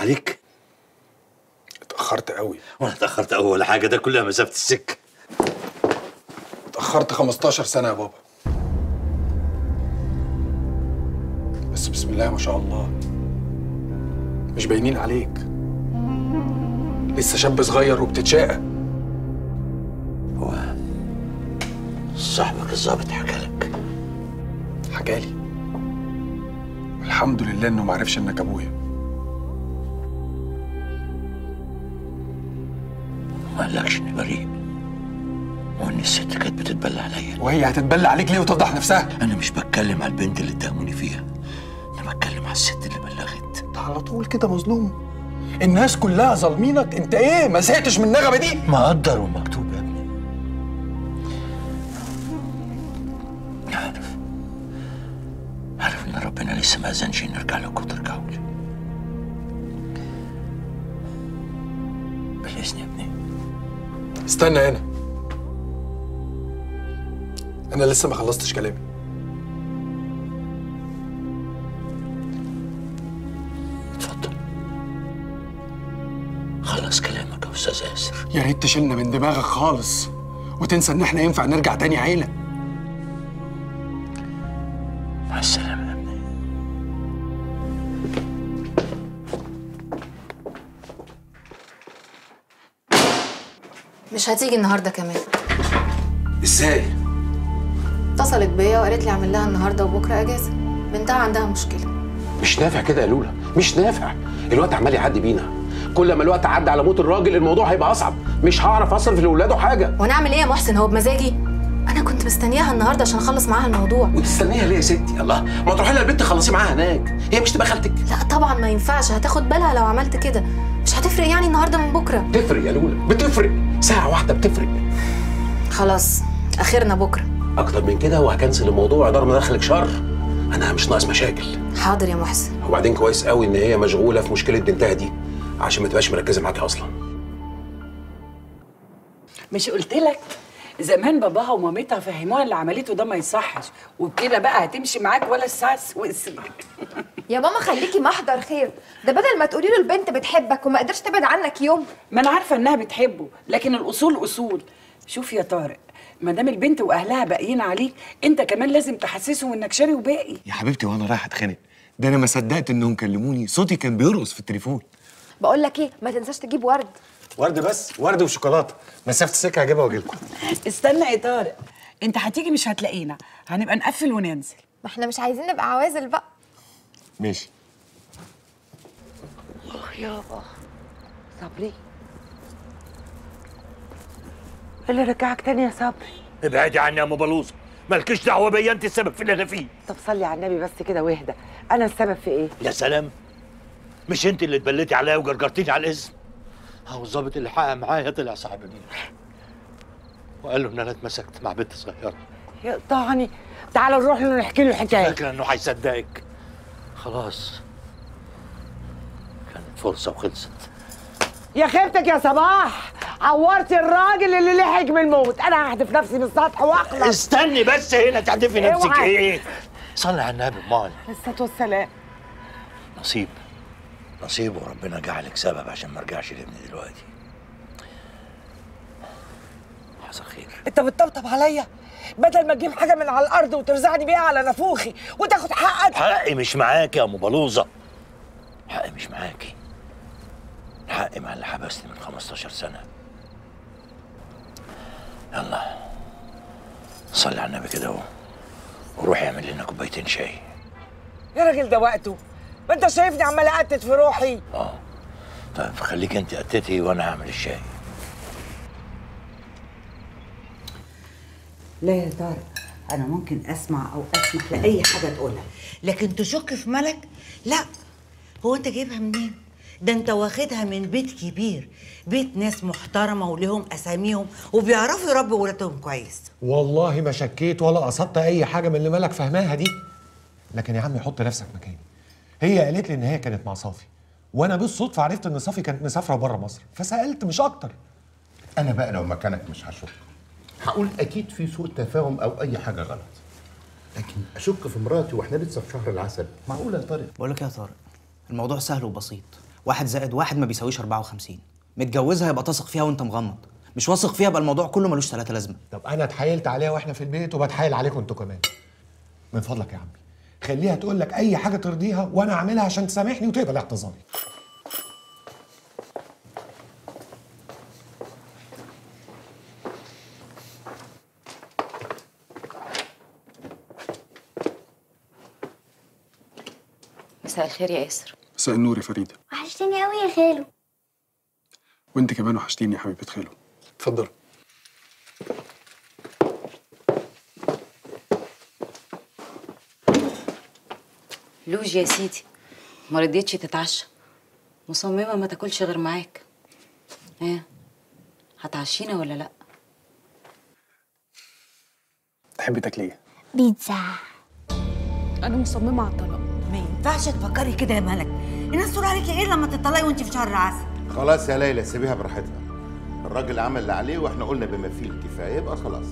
عليك اتأخرت قوي وانا اتاخرت اول حاجه ده كلها مسافه السكه اتأخرت 15 سنة يا بابا بس بسم الله ما شاء الله مش باينين عليك لسه شاب صغير وبتتشاقى هو صاحبك الظابط حكى لك حكالي الحمد لله انه معرفش انك ابويا ما قالكش اني بريء وان الست كانت بتتبلى عليا وهي هتتبلى عليك ليه وتفضح نفسها انا مش بتكلم على البنت اللي اتهموني فيها انا بتكلم على الست اللي بلغت انت على طول كده مظلوم الناس كلها ظالمينك انت ايه ما زهقتش من النغمه دي ما قدر ومكتوب يا ابني عارف عارف ان ربنا لسه ما اذنش إني ارجع لك وترجعوا لي بالاذن يا ابني استنى هنا انا لسه ما خلصتش كلامي اتفضل خلص كلامك يا استاذ ياسر يا ريت تشيلنا من دماغك خالص وتنسى ان احنا ينفع نرجع تاني عيله مع السلامه يا ابني مش هتيجي النهارده كمان ازاي اتصلت بيا وقالت لي اعمل لها النهارده وبكره اجازه بنتها عندها مشكله مش نافع كده يا لولا مش نافع الوقت عمال يعدي بينا كل ما الوقت عدى على موت الراجل الموضوع هيبقى اصعب مش هعرف اصرف لاولاده حاجه ونعمل ايه يا محسن هو بمزاجي انا كنت مستنياها النهارده عشان اخلص معاها الموضوع وتستنيها ليه يا ستي الله ما تروحي لها البيت تخلصي معاها هناك هي مش تبقى خالتك لا طبعا ما ينفعش هتاخد بالها لو عملت كده مش هتفرق يعني النهارده من بكره تفرق يا لولا بتفرق ساعه واحده بتفرق خلاص اخرنا بكره اكتر من كده وهكنسل الموضوع دار ما دخلك شر انا مش ناقص مشاكل حاضر يا محسن وبعدين كويس قوي ان هي مشغوله في مشكله بنتها دي عشان ما تبقاش مركزه معاكي اصلا مش قلت لك زمان باباها ومامتها فهموها اللي عملته ده ما يصحش وبكده بقى هتمشي معاك ولا الساس واسمك يا ماما خليكي محضر خير ده بدل ما تقولي له البنت بتحبك وما قدرش تبعد عنك يوم ما انا عارفه انها بتحبه لكن الاصول اصول شوف يا طارق ما دام البنت واهلها باقيين عليك انت كمان لازم تحسسهم انك شاري وباقي يا حبيبتي وانا رايح اتخانق ده انا ما صدقت انهم كلموني صوتي كان بيرقص في التليفون بقول لك ايه ما تنساش تجيب ورد ورد بس ورد وشوكولاته مسافه السكه هجيبها واجي لكم استنى يا طارق انت هتيجي مش هتلاقينا هنبقى نقفل وننزل ما احنا مش عايزين نبقى عوازل بقى ماشي اخ يابا صبري إيه اللي رجعك تاني يا صبري ابعدي عني يا ام بلوزه مالكيش دعوه بيا انت السبب في اللي انا فيه طب صلي على النبي بس كده واهدى انا السبب في ايه يا سلام مش انت اللي اتبليتي عليا وجرجرتيني على الاسم هو الظابط اللي حقق معايا طلع صاحب النيل وقال له ان انا اتمسكت مع بنت صغيره يقطعني تعال نروح له نحكي له الحكايه فاكره انه هيصدقك خلاص كانت فرصه وخلصت يا خيبتك يا صباح عورتي الراجل اللي لحق من الموت انا هحدف نفسي من السطح واخلص استني بس هنا تحدفي نفسك اوعى. ايه صلي على النبي امال الصلاه والسلام نصيب نصيب وربنا جعلك سبب عشان ما ارجعش لابني دلوقتي حصل خير انت بتطبطب عليا بدل ما تجيب حاجه من على الارض وترزعني بيها على نافوخي وتاخد حقك حقي مش معاكي يا ام بلوزه حقي مش معاكي حقي مع اللي حبسني من 15 سنه يلا صلي على النبي كده اهو وروحي اعمل لنا كوبايتين شاي يا راجل ده وقته ما انت شايفني عمال اقتت في روحي اه طيب خليك انت قتتي وانا هعمل الشاي لا يا طارق انا ممكن اسمع او اسمح لاي حاجه تقولها لكن تشك في ملك لا هو انت جايبها منين ده انت واخدها من بيت كبير بيت ناس محترمه ولهم اساميهم وبيعرفوا يربوا ولادهم كويس والله ما شكيت ولا قصدت اي حاجه من اللي مالك فاهماها دي لكن يا عم حط نفسك مكاني هي قالت لي ان هي كانت مع صافي وانا بالصدفه عرفت ان صافي كانت مسافره بره مصر فسالت مش اكتر انا بقى لو مكانك مش هشك هقول اكيد في سوء تفاهم او اي حاجه غلط لكن اشك في مراتي واحنا لسه في شهر العسل معقوله يا طارق بقول لك يا طارق الموضوع سهل وبسيط واحد زائد واحد ما بيساويش 54 متجوزها يبقى تثق فيها وانت مغمض مش واثق فيها يبقى الموضوع كله ملوش ثلاثة لازمة طب انا اتحايلت عليها واحنا في البيت وبتحايل عليكم انتوا كمان من فضلك يا عمي خليها تقول لك اي حاجه ترضيها وانا اعملها عشان تسامحني وتقبل اعتذاري مساء الخير يا ياسر مساء النور يا فريده وحشتني قوي يا خالو وانت كمان وحشتيني يا حبيبه خالو اتفضل لوج يا سيدي ما رضيتش تتعشى مصممة ما تاكلش غير معاك ايه هتعشينا ولا لا تحبي تاكليه بيتزا انا مصممه على الطلاق ما ينفعش تفكري كده يا ملك الناس تقول عليكي ايه لما تطلقي وانت في شهر العسل خلاص يا ليلى سيبيها براحتها الراجل عمل اللي عليه واحنا قلنا بما فيه الكفايه يبقى خلاص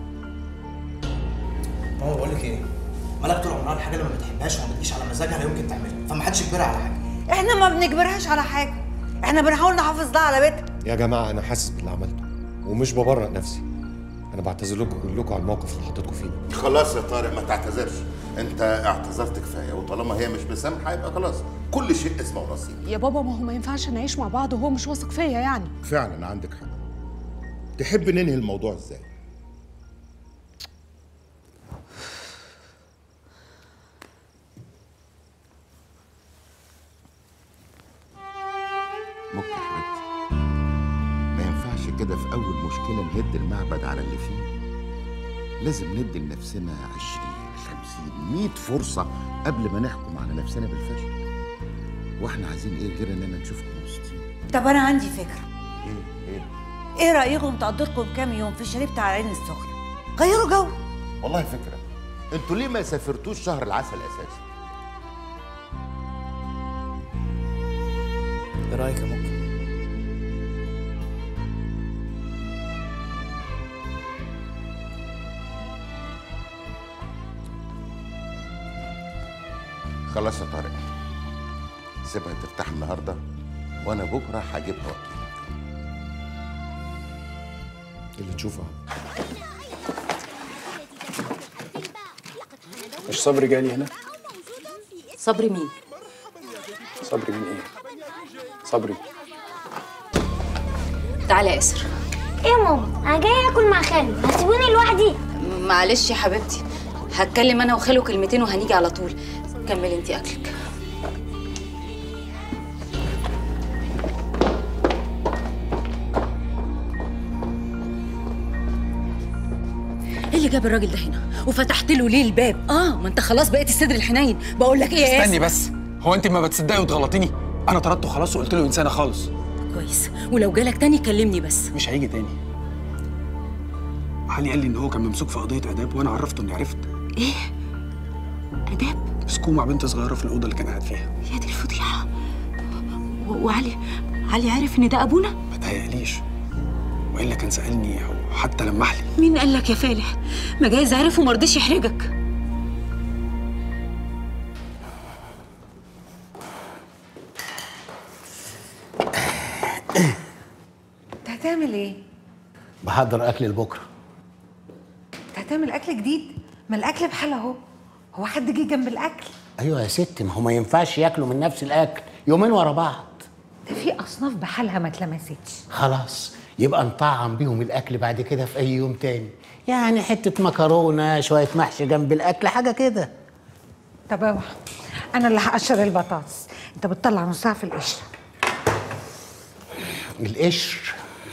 ماما بقول لك ايه مالك طول عمرها الحاجه اللي ما بتحبهاش وما بتجيش على مزاجها لا يمكن تعملها فما حدش يجبرها على حاجه احنا ما بنجبرهاش على حاجه احنا بنحاول نحافظ لها على بيتها يا جماعه انا حاسس باللي عملته ومش ببرئ نفسي انا بعتذر لكم كلكم على الموقف اللي حطيتكم فيه خلاص يا طارق ما تعتذرش انت اعتذرت كفايه وطالما هي مش مسامحه يبقى خلاص كل شيء اسمه نصيب يا بابا ما هو ما ينفعش نعيش مع بعض وهو مش واثق فيا يعني فعلا عندك حق تحب ننهي الموضوع ازاي مك يا حبيبتي ما ينفعش كده في اول مشكله نهد المعبد على اللي فيه لازم ندي لنفسنا عشرين خمسين مية فرصة قبل ما نحكم على نفسنا بالفشل واحنا عايزين ايه غير اننا نشوفكم مبسوطين طب انا عندي فكره ايه ايه ايه رايكم تقضوا لكم كام يوم في الشاليه بتاع العين السخنه غيروا جو والله فكرة انتوا ليه ما سافرتوش شهر العسل اساسا ايه رايك يا ممكن خلاص يا طارق سيبها ترتاح النهارده وانا بكره هجيبها وقت اللي تشوفه مش صبري جالي هنا صبري مين صبري من ايه صبري تعالى يا ياسر ايه يا ماما انا جاي اكل مع خالو هتسيبوني لوحدي معلش يا حبيبتي هتكلم انا وخالو كلمتين وهنيجي على طول كملي انتي اكلك ايه اللي جاب الراجل ده هنا وفتحت له ليه الباب اه ما انت خلاص بقيت الصدر الحنين بقول لك ايه يا استني ياسر بس هو انت ما بتصدقي وتغلطيني انا طردته خلاص وقلت له انسانه خالص كويس ولو جالك تاني كلمني بس مش هيجي تاني علي قال لي ان هو كان ممسوك في قضيه اداب وانا عرفته اني عرفت ايه اداب مسكوه مع بنت صغيره في الاوضه اللي كان قاعد فيها يا دي الفضيحه و- وعلي علي عارف ان ده ابونا ما تهيأليش والا كان سالني او حتى لمح لي مين قال لك يا فالح ما جايز عارف وما رضيش يحرجك انت هتعمل ايه؟ بحضر اكل لبكره انت هتعمل اكل جديد؟ ما الاكل بحاله اهو هو حد جه جنب الاكل؟ ايوه يا ست ما هو ما ينفعش ياكلوا من نفس الاكل يومين ورا بعض ده في اصناف بحالها ما اتلمستش خلاص يبقى نطعم بيهم الاكل بعد كده في اي يوم تاني يعني حته مكرونه شويه محشي جنب الاكل حاجه كده طب اوعى انا اللي هقشر البطاطس انت بتطلع نصها في القشره القشر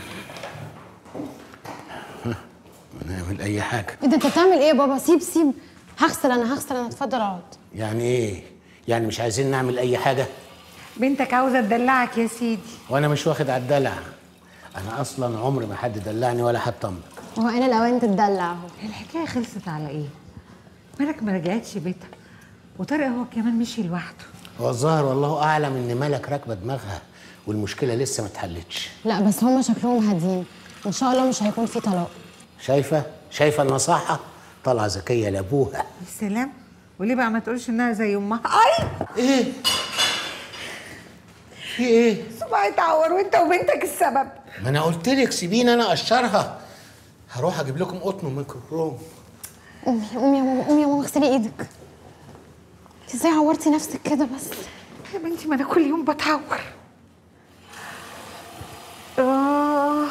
ها، نعمل اي حاجه ايه ده انت بتعمل ايه يا بابا سيب سيب هغسل انا هغسل انا اتفضل اقعد يعني ايه يعني مش عايزين نعمل اي حاجه بنتك عاوزه تدلعك يا سيدي وانا مش واخد على الدلع انا اصلا عمري ما حد دلعني ولا حد طمن وهو انا الاوان تتدلع اهو الحكايه خلصت على ايه؟ مالك ما رجعتش بيتها وطارق هو كمان مشي لوحده هو الظاهر والله اعلم ان ملك راكبه دماغها والمشكله لسه ما اتحلتش لا بس هما شكلهم هادين وان شاء الله مش هيكون في طلاق شايفه شايفه النصاحه طالعه ذكيه لابوها السلام وليه بقى ما تقولش انها زي امها اي ايه في ايه؟ صباعي اتعور وانت وبنتك السبب ما انا قلت لك سيبيني انا اقشرها هروح اجيب لكم قطن وميكروكروم قومي قومي يا ماما قومي يا ماما اغسلي ايدك انت ازاي عورتي نفسك كده بس يا بنتي ما انا كل يوم بتعور آه.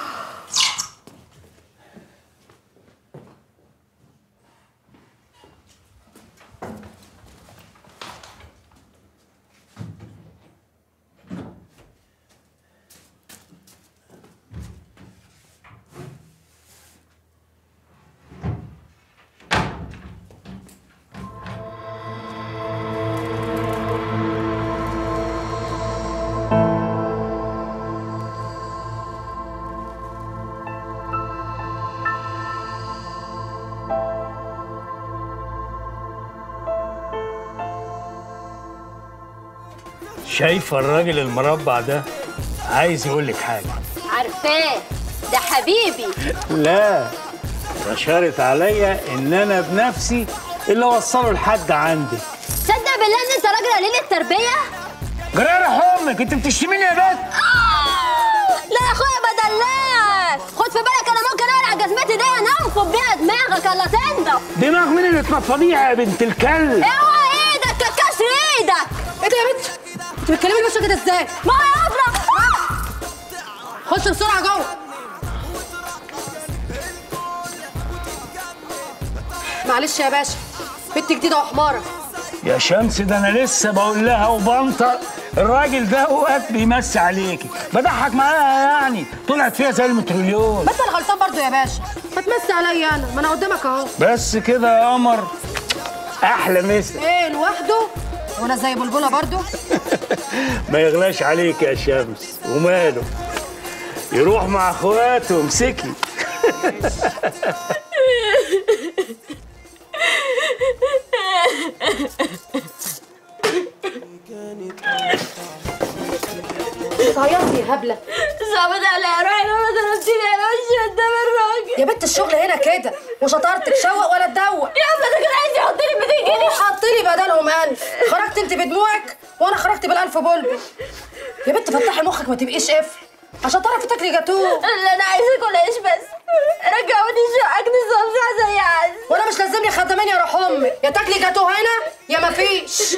شايفه الراجل المربع ده عايز يقول لك حاجه عارفاه ده حبيبي لا رشرت عليا ان انا بنفسي اللي اوصله لحد عندي تصدق بالله ان انت راجل قليل التربيه جرار امك انت بتشتميني يا بنت لا يا اخويا بدلعك خد في بالك انا ممكن اقلع جزمتي دي انفض بيها دماغك الا تنضف دماغ مين اللي تنفضيها يا بنت الكلب اوعى ايدك كسر ايدك ايه ده يا بنت انت بتكلمي الباشا كده ازاي ما هي افرح خش بسرعه جوه معلش يا باشا بنت جديده وحماره يا شمس ده انا لسه بقول لها وبنطق الراجل ده اوقات بيمسي عليكي بضحك معاها يعني طلعت فيها زي المتريليون ما انت اللي غلطان برضه يا باشا ما تمسي عليا انا ما انا قدامك اهو بس كده يا قمر احلى مسا ايه لوحده وانا زي بلبله برضه ما يغلاش عليك يا شمس وماله يروح مع اخواته ومسكي صيصي يا هبله صعبت عليا روحي لما ضربتيني على وشي قدام الراجل يا بنت الشغل هنا كده وشطارتك شوق ولا تدوق يا هبله ده كان عايز يحط لي 200 جنيه وحط لي بدلهم 1000 خرجت انت بدموعك وانا خرجت بالالف بلبل يا بنت فتحي مخك ما تبقيش قفل عشان تعرفي تاكلي جاتوه اللي انا عايزه اكل عيش بس رجعوني شقك نظام زي عز وانا مش لازمني خدامين يا روح امي يا تاكلي جاتوه هنا يا ما فيش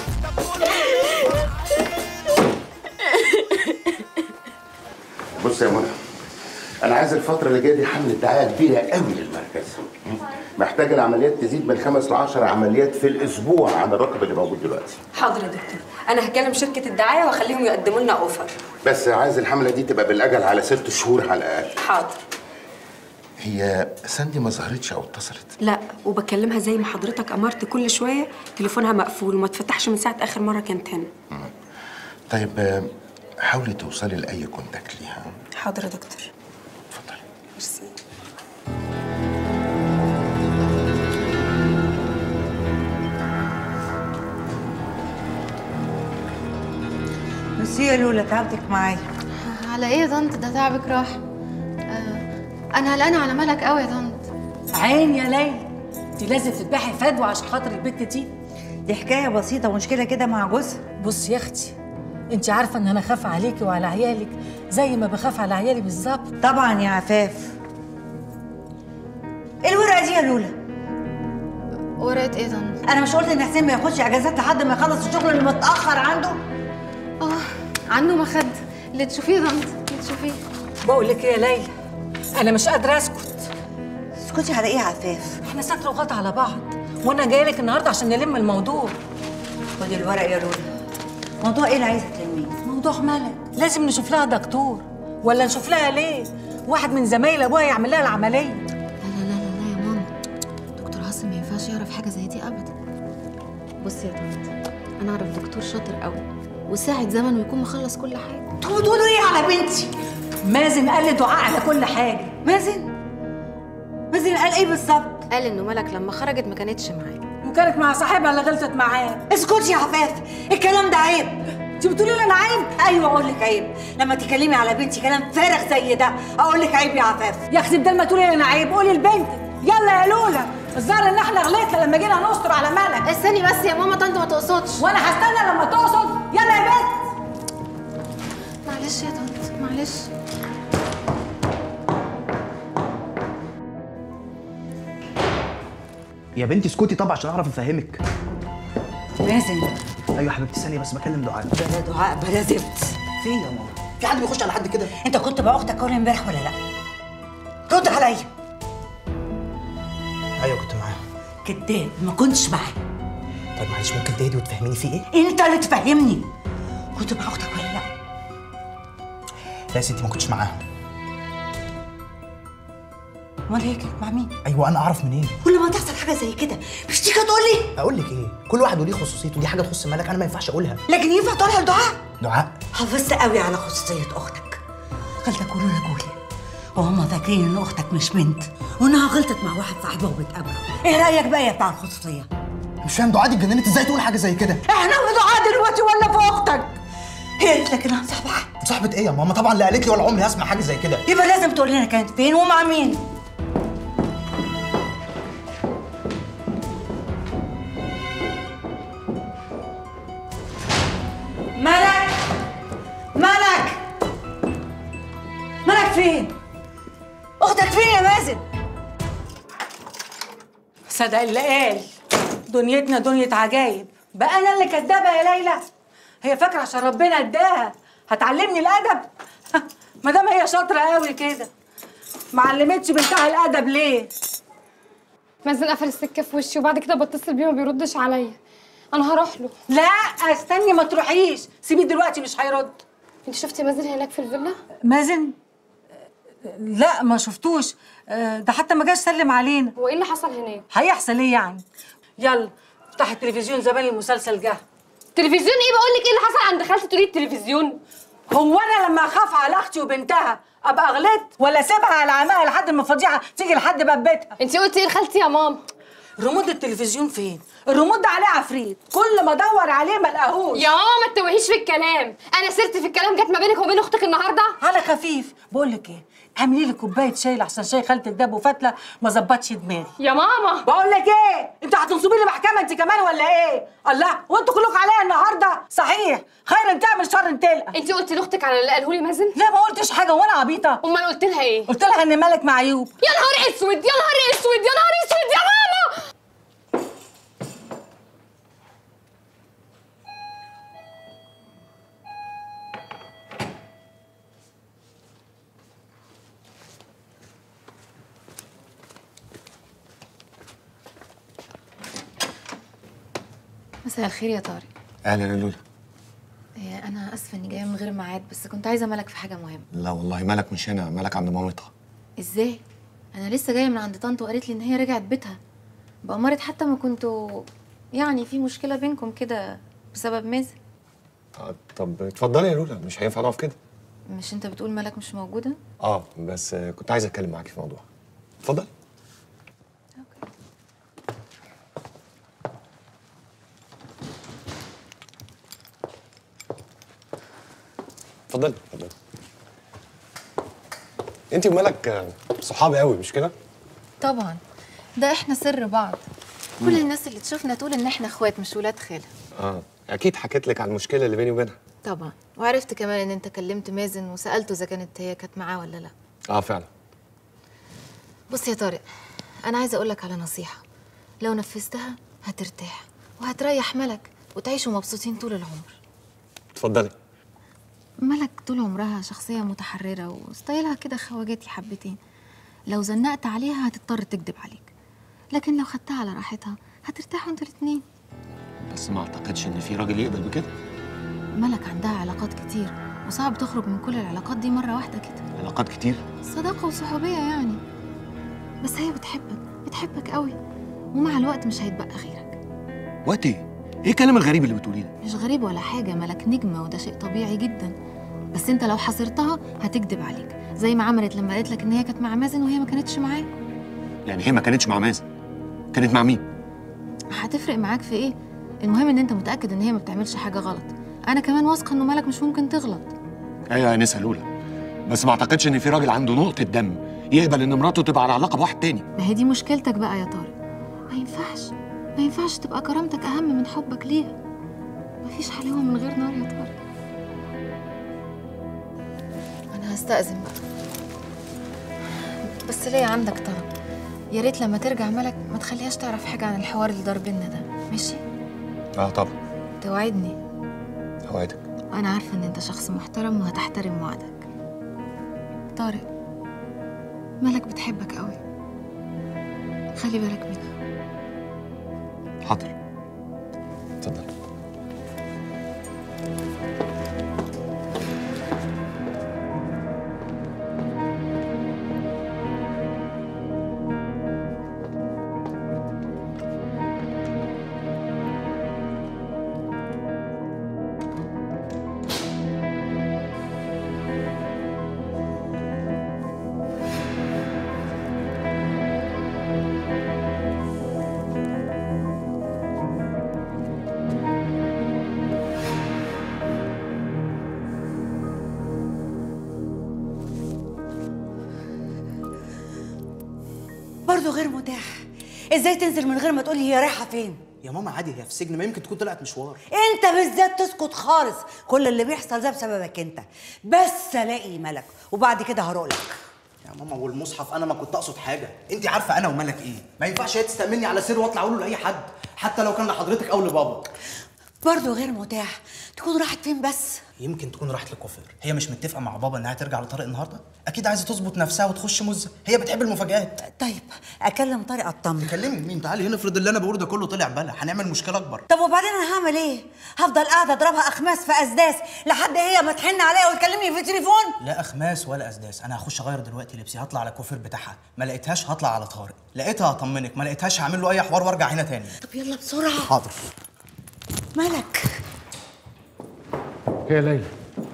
بص يا منى انا عايز الفتره اللي جايه دي حمله دعايه كبيره قوي للمركز محتاج العمليات تزيد من خمس ل 10 عمليات في الاسبوع عن الرقم اللي موجود دلوقتي حاضر يا دكتور انا هكلم شركه الدعايه واخليهم يقدموا لنا اوفر بس عايز الحمله دي تبقى بالاجل على ست شهور على الاقل حاضر هي ساندي ما ظهرتش او اتصلت لا وبكلمها زي ما حضرتك امرت كل شويه تليفونها مقفول وما تفتحش من ساعه اخر مره كانت هنا طيب آه، حاولي توصلي لاي كونتاكت ليها حاضر يا دكتور ميرسي ميرسي يا لولا تعبتك معايا على ايه يا طنط ده تعبك راح آه انا قلقانه على مالك قوي يا طنط عين يا ليلى انت لازم تذبحي فدوى عشان خاطر البت دي دي حكايه بسيطه مشكله كده مع جوزها بصي يا اختي انت عارفه ان انا خاف عليكي وعلى عيالك زي ما بخاف على عيالي بالظبط طبعا يا عفاف ايه الورقه دي يا لولا ورقه ايه يا طنط انا مش قلت ان حسين ما ياخدش اجازات لحد ما يخلص الشغل اللي متاخر عنده اه عنده مخد اللي تشوفيه يا طنط اللي تشوفيه بقول لك ايه يا ليلى انا مش قادره اسكت اسكتي على ايه يا عفاف احنا ساكره وغط على بعض وانا جايه لك النهارده عشان نلم الموضوع خدي الورق يا لولا موضوع ايه اللي عايزه تلميه موضوع ملك لازم نشوف لها دكتور ولا نشوف لها ليه واحد من زمايل ابوها يعمل لها العمليه لا لا لا لا لا يا ماما دكتور عاصم ما ينفعش يعرف حاجه زي دي ابدا بصي يا طنط انا اعرف دكتور شاطر قوي وساعة زمن ويكون مخلص كل حاجه انتوا بتقولوا ايه على بنتي مازن قال لي دعاء على كل حاجه مازن مازن قال ايه بالظبط قال انه ملك لما خرجت ما كانتش معاه وكانت مع صاحبها اللي غلطت معاه اسكتي يا عفاف الكلام ده عيب انت بتقولي لي انا عيب ايوه اقول لك عيب لما تكلمي على بنتي كلام فارغ زي ده اقول لك عيب يا عفاف يا اختي بدل ما تقولي لي انا عيب قولي لبنتك يلا يا لولا الظاهر ان احنا غلطنا لما جينا نستر على ملك استني بس يا ماما طنط ما تقصدش وانا هستنى لما تقصد يلا يا بنت معلش يا طنط معلش يا بنتي اسكتي طبعا عشان اعرف افهمك مازن ايوه حبيبتي ثانيه بس بكلم دعاء بلا دعاء بلا زفت في يا ماما في حد بيخش على حد كده انت كنت مع اختك اول امبارح ولا لا رد عليا ايوه كنت معاها كداب ما كنتش معاه طيب معلش ممكن تهدي وتفهميني في ايه انت اللي تفهمني كنت مع اختك ولا لا لا يا ستي ما كنتش معاها امال هي كانت مع مين ايوه انا اعرف منين كل ما تحصل حاجه زي كده مش تيجي تقول لي اقول لك ايه كل واحد وليه خصوصيته دي حاجه تخص مالك انا ما ينفعش اقولها لكن ينفع تقولها لدعاء دعاء حافظت قوي على خصوصيه اختك خالتك كله رجولي وهم فاكرين ان اختك مش بنت وانها غلطت مع واحد صاحبها وبتقابله ايه رايك بقى يا بتاع الخصوصيه مش فاهم دعاء دي اتجننت ازاي تقول حاجه زي كده احنا في دعاء دلوقتي ولا في اختك هي قالت لك انها صاحبها صاحبه ايه يا ماما طبعا لا قالت لي ولا عمري هسمع حاجه زي كده يبقى لازم تقول لنا كانت فين ومع مين ملك ملك ملك فين اختك فين يا مازن صدق اللي قال دنيتنا دنيا عجايب بقى انا اللي كدابه يا ليلى هي فاكره عشان ربنا اداها هتعلمني الادب ما دام هي شاطره قوي كده ما علمتش بنتها الادب ليه مازن قفل السكه في وشي وبعد كده بتصل بيه ما بيردش عليا انا هروح له لا استني ما تروحيش سيبيه دلوقتي مش هيرد انت شفتي مازن هناك في الفيلا مازن لا ما شفتوش آه، ده حتى ما جاش سلم علينا هو ايه اللي حصل هناك هيحصل ايه يعني يلا افتح التلفزيون زمان المسلسل جه تلفزيون ايه بقول لك ايه اللي حصل عند خالتي تقولي التلفزيون هو انا لما اخاف على اختي وبنتها ابقى غلطت ولا اسيبها على عماها لحد ما الفضيحه تيجي لحد باب بيتها انت قلتي ايه لخالتي يا ماما ريموت التلفزيون فين الريموت ده عليه عفريت كل ما ادور عليه ما الاقيهوش يا ماما ما تتوهيش في الكلام انا سرت في الكلام جت ما بينك وبين اختك النهارده على خفيف بقول لك ايه اعملي لي كوبايه شاي لحسن شاي خالتك ده ابو فتله ما ظبطش دماغي يا ماما بقول لك ايه انتوا هتنصبي لي محكمه انت كمان ولا ايه الله وانتوا كلكم عليا النهارده صحيح خير تعمل شر تلقى انت قلتي لاختك على اللي قاله لي مازن لا ما قلتش حاجه وانا عبيطه امال قلت لها ايه قلت لها ان مالك مع عيوب يا نهار اسود يا نهار اسود يا نهار اسود يا ماما مساء الخير يا طارق اهلا يا لولا إيه، انا اسفه اني جايه من غير ميعاد بس كنت عايزه ملك في حاجه مهمه لا والله مالك مش هنا مالك عند مامتها ازاي انا لسه جايه من عند طنط وقالت لي ان هي رجعت بيتها بأمارة حتى ما كنتوا يعني في مشكله بينكم كده بسبب مازن آه طب اتفضلي يا لولا مش هينفع نقف كده مش انت بتقول ملك مش موجوده اه بس آه، كنت عايز اتكلم معاكي في موضوع اتفضل اتفضلي اتفضلي انت ومالك آه، صحاب قوي مش كده طبعا ده احنا سر بعض كل الناس اللي تشوفنا تقول ان احنا اخوات مش ولاد خاله اه اكيد حكيت لك عن المشكله اللي بيني وبينها طبعا وعرفت كمان ان انت كلمت مازن وسالته اذا كانت هي كانت معاه ولا لا اه فعلا بص يا طارق انا عايزه اقول لك على نصيحه لو نفذتها هترتاح وهتريح ملك وتعيشوا مبسوطين طول العمر اتفضلي ملك طول عمرها شخصيه متحرره وستايلها كده خواجاتي حبتين لو زنقت عليها هتضطر تكذب عليك لكن لو خدتها على راحتها هترتاحوا انتوا الاتنين بس ما اعتقدش ان في راجل يقبل بكده ملك عندها علاقات كتير وصعب تخرج من كل العلاقات دي مرة واحدة كده علاقات كتير صداقة وصحوبية يعني بس هي بتحبك بتحبك قوي ومع الوقت مش هيتبقى غيرك وقت ايه ايه الكلام الغريب اللي بتقوليه ده مش غريب ولا حاجة ملك نجمة وده شيء طبيعي جدا بس انت لو حاصرتها هتكذب عليك زي ما عملت لما قالت لك ان هي كانت مع مازن وهي ما كانتش معاه يعني هي ما كانتش مع مازن كانت مع مين هتفرق معاك في ايه المهم ان انت متأكد ان هي ما بتعملش حاجة غلط انا كمان واثقة انه ملك مش ممكن تغلط ايوه يا نسا لولا بس ما اعتقدش ان في راجل عنده نقطه دم يقبل ان مراته تبقى على علاقه بواحد تاني ما هي دي مشكلتك بقى يا طارق ما ينفعش ما ينفعش تبقى كرامتك اهم من حبك ليها مفيش حلاوه من غير نار يا طارق هستأذن بقى بس ليه عندك طلب يا ريت لما ترجع ملك ما تخليهاش تعرف حاجة عن الحوار اللي دار بينا ده ماشي اه طبعا توعدني اوعدك وانا عارفة ان انت شخص محترم وهتحترم وعدك طارق ملك بتحبك قوي خلي بالك منها حاضر اتفضل برضه غير متاح ازاي تنزل من غير ما تقولي هي رايحه فين يا ماما عادي هي في سجن ما يمكن تكون طلعت مشوار انت بالذات تسكت خالص كل اللي بيحصل ده بسببك انت بس الاقي ملك وبعد كده هروق لك يا ماما والمصحف انا ما كنت اقصد حاجه انت عارفه انا وملك ايه ما ينفعش هي تستأمني على سر واطلع اقوله لاي حد حتى لو كان لحضرتك او لبابا برضه غير متاح تكون راحت فين بس يمكن تكون راحت للكوافير هي مش متفقه مع بابا انها ترجع لطارق النهارده اكيد عايزه تظبط نفسها وتخش مزه هي بتحب المفاجآت طيب اكلم طارق اطمن تكلمي مين تعالي هنا افرض اللي انا بقوله ده كله طلع بلا هنعمل مشكله اكبر طب وبعدين انا هعمل ايه هفضل قاعده اضربها اخماس في اسداس لحد هي ما تحن عليا وتكلمني في التليفون لا اخماس ولا اسداس انا هخش اغير دلوقتي لبسي هطلع على الكوافير بتاعها ما لقيتهاش هطلع على طارق لقيتها هطمنك ما لقيتهاش هعمل له اي حوار وارجع هنا تاني طب يلا بسرعه حاضر ملك يا ليلى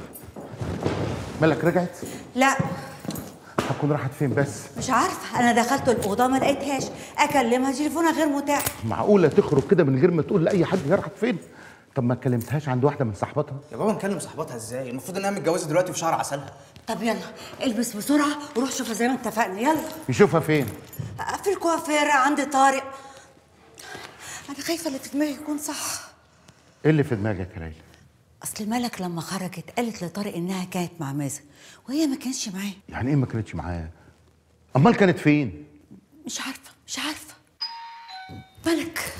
ملك رجعت لا هتكون راحت فين بس مش عارفه انا دخلت الاوضه ما لقيتهاش اكلمها تليفونها غير متاح معقوله تخرج كده من غير ما تقول لاي حد هي راحت فين طب ما كلمتهاش عند واحده من صاحباتها يا بابا نكلم صاحباتها ازاي المفروض انها متجوزه دلوقتي في شهر عسلها طب يلا البس بسرعه وروح شوفها زي ما اتفقنا يلا يشوفها فين في الكوافير عند طارق انا خايفه اللي في دماغي يكون صح ايه اللي في دماغك يا ليلى اصل ملك لما خرجت قالت لطارق انها كانت مع مازن وهي ما كانتش معاه يعني ايه ما كانتش معاه امال كانت فين مش عارفه مش عارفه ملك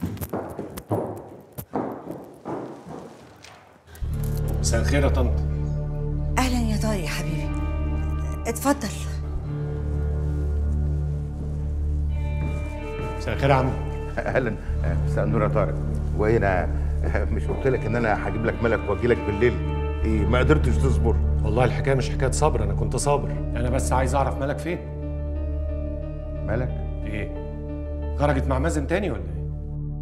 مساء الخير يا طنط اهلا يا طارق يا حبيبي اتفضل مساء الخير يا عم اهلا آه، مساء النور يا طارق وهنا آه، مش قلت لك ان انا هجيب لك ملك واجي لك بالليل ايه ما قدرتش تصبر والله الحكايه مش حكايه صبر انا كنت صابر انا بس عايز اعرف مالك فين مالك ايه خرجت مع مازن تاني ولا ايه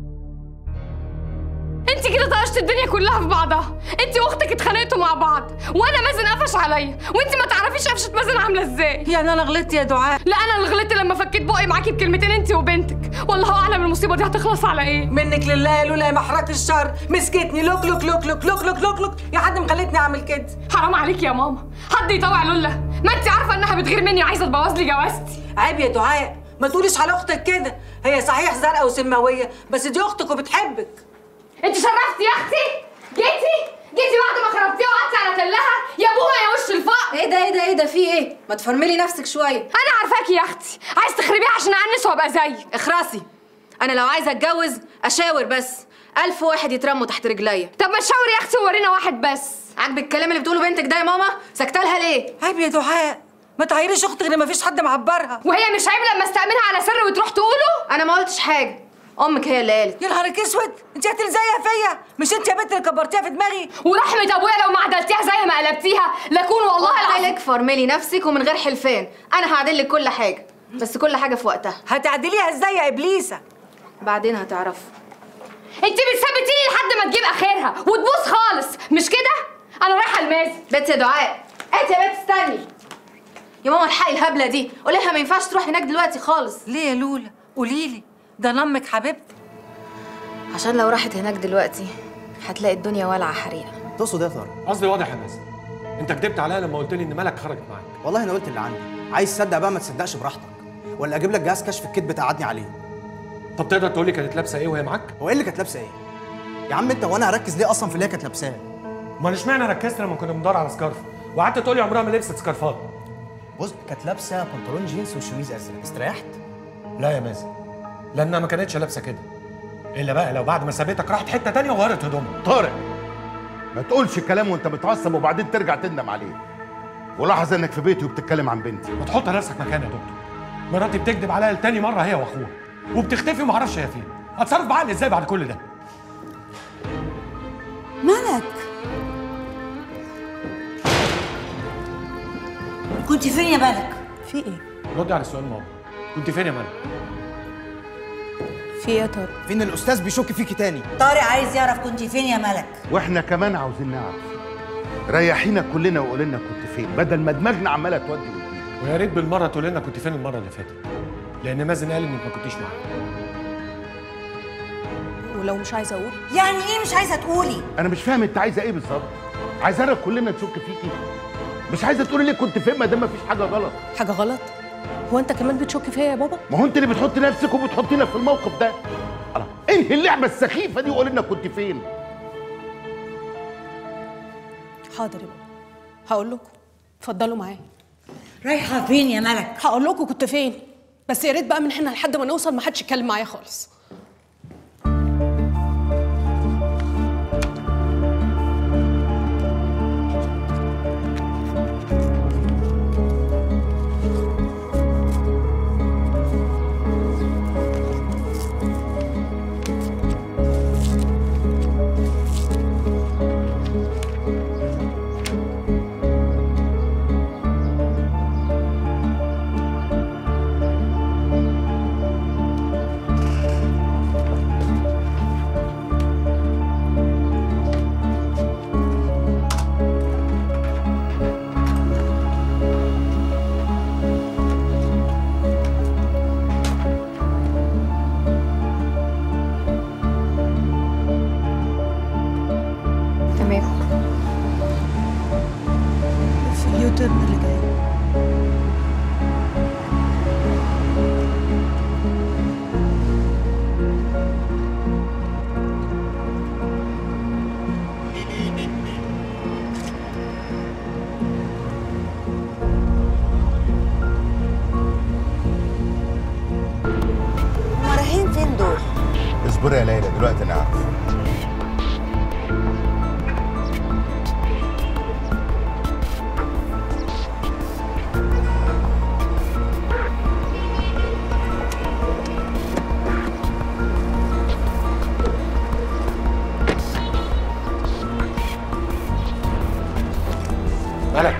انت كده طقشت الدنيا كلها في بعضها انت واختك اتخانقتوا مع بعض وانا مازن قفش عليا وانت ما تعرفيش قفشه مازن عامله ازاي يعني انا غلطت يا دعاء لا انا اللي غلطت لما فكيت بقي معاكي بكلمتين انت وبنتك والله اعلم المصيبه دي هتخلص على ايه منك لله لولا محرقة الشر مسكتني لوك لوك لوك لوك لوك لوك لوك لوك يا حد مخلتني اعمل كده حرام عليك يا ماما حد يطوع لولا ما انت عارفه انها بتغير مني وعايزه تبوظ لي جوازتي عيب يا دعاء ما تقوليش على اختك كده هي صحيح زرقاء وسماويه بس دي اختك وبتحبك انت شرفتي يا اختي جيتي جيتي بعد ما خربتيها وقعدتي على تلها يا ابوها يا وش الفقر ايه ده ايه ده ايه ده في ايه ما تفرملي نفسك شويه انا عارفاكي يا اختي عايز تخربيها عشان اعنس وابقى زيك اخرسي انا لو عايزه اتجوز اشاور بس الف واحد يترموا تحت رجليا طب ما تشاوري يا اختي وورينا واحد بس عاجبك الكلام اللي بتقوله بنتك ده يا ماما ساكته لها ليه عيب يا دعاء ما تعيريش اختك غير ما فيش حد معبرها وهي مش عيب لما استأمنها على سر وتروح تقوله انا ما قلتش حاجه امك هي اللي قالت يا نهارك اسود انت هتلزقيها فيا مش انت يا بنت اللي كبرتيها في دماغي ورحمة ابويا لو ما عدلتيها زي ما قلبتيها لكون والله قلت العظيم لك فرملي نفسك ومن غير حلفان انا هعدل لك كل حاجه بس كل حاجه في وقتها هتعدليها ازاي يا ابليسه بعدين هتعرفي انت بتثبتيني لحد ما تجيب اخرها وتبوظ خالص مش كده انا رايحه المازن بنت يا دعاء انت يا بنت استني يا ماما الحقي الهبله دي قولي لها ما ينفعش تروح هناك دلوقتي خالص ليه يا لولا قولي لي ده انا امك حبيبتي عشان لو راحت هناك دلوقتي هتلاقي الدنيا والعه حريقه تقصد ايه يا طارق قصدي واضح يا مازن انت كدبت عليا لما قلت لي ان مالك خرجت معاك والله انا قلت اللي عندي عايز تصدق بقى ما تصدقش براحتك ولا اجيب لك جهاز كشف الكذب تقعدني عليه طب تقدر تقول لي كانت لابسه ايه وهي معاك هو ايه اللي كانت لابسه ايه يا عم انت وانا هركز ليه اصلا في اللي هي كانت لابساه امال اشمعنى ركزت لما كنا بندور على سكارف وقعدت تقولي عمرها ما لبست سكارفات بص كانت لابسه بنطلون جينز وشميز ازرق استريحت لا يا مازن لانها ما كانتش لابسه كده الا بقى لو بعد ما سابتك راحت حته تانية وغيرت هدومها طارق ما تقولش كلام وانت متعصب وبعدين ترجع تندم عليه ولاحظ انك في بيتي وبتتكلم عن بنتي ما تحط نفسك مكاني يا دكتور مراتي بتكذب عليا لتاني مره هي واخوها وبتختفي وما اعرفش هي فين اتصرف بعقلي ازاي بعد كل ده ملك كنت فين يا ملك في ايه؟ ردي على السؤال ماما كنت فين يا مالك في ايه يا طارق؟ فين الاستاذ بيشك فيكي تاني طارق عايز يعرف كنت فين يا ملك واحنا كمان عاوزين نعرف ريحينا كلنا وقول لنا كنت فين بدل ما دماغنا عماله تودي وتجيب ويا ريت بالمره تقول لنا كنت فين المره اللي فاتت لان مازن قال انك ما كنتيش معايا ولو مش عايزه اقول يعني ايه مش عايزه تقولي انا مش فاهم انت عايزه ايه بالظبط عايزانا كلنا نشك فيكي مش عايزه تقولي ليه كنت فين ما دام مفيش حاجه غلط حاجه غلط هو انت كمان بتشك فيا يا بابا ما هو انت اللي بتحطي نفسك وبتحطينا في الموقف ده الله انهي اللعبه السخيفه دي وقول لنا كنت فين حاضر يا بابا هقول لكم اتفضلوا معايا رايحه فين يا ملك هقول لكم كنت فين بس يا ريت بقى من هنا لحد ما نوصل ما حدش يتكلم معايا خالص تمام في اليوتيرن اللي جاي هما رايحين فين دول اصبري يا ليلى دلوقتي انا عارف مالك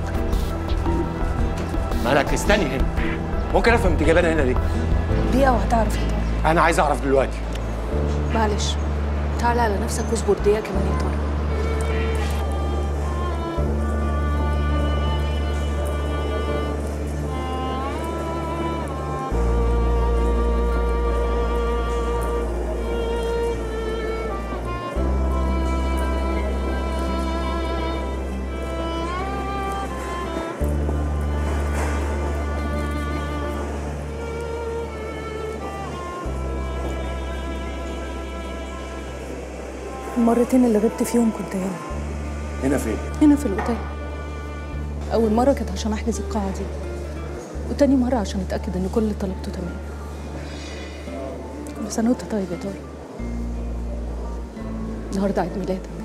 مالك استني هنا ممكن افهم انت جايبانا هنا ليه دقيقه وهتعرف يا طارق انا عايز اعرف دلوقتي معلش تعالى على نفسك واصبر دقيقه كمان يا طارق المرتين اللي غبت فيهم كنت هنا هنا فين هنا في الأوتيل أول مرة كانت عشان أحجز القاعة دي وتاني مرة عشان أتأكد إن كل اللي طلبته تمام كل سنة وأنت طيب يا طارق النهاردة عيد ميلادك